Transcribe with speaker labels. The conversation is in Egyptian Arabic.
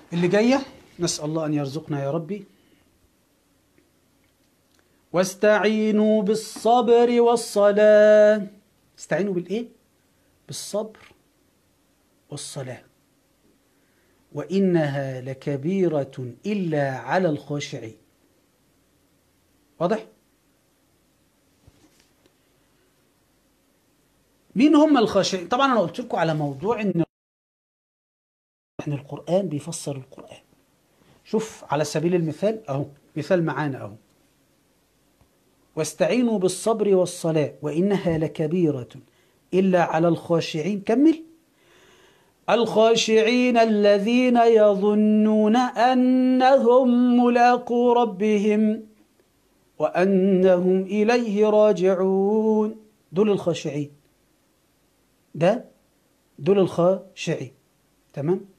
Speaker 1: اللي جاية نسأل الله أن يرزقنا يا ربي واستعينوا بالصبر والصلاة استعينوا بالإيه؟ بالصبر والصلاة وإنها لكبيرة إلا على الخاشعين واضح؟ مين هم الخاشعين؟ طبعا أنا قلت لكم على موضوع إن إن القرآن بيفسر القرآن شوف على سبيل المثال أهو مثال معانا أهو واستعينوا بالصبر والصلاة وإنها لكبيرة إلا على الخاشعين كمل الخاشعين الذين يظنون أنهم ملاقو ربهم وأنهم إليه راجعون دول الخاشعين ده دول الخاشعين تمام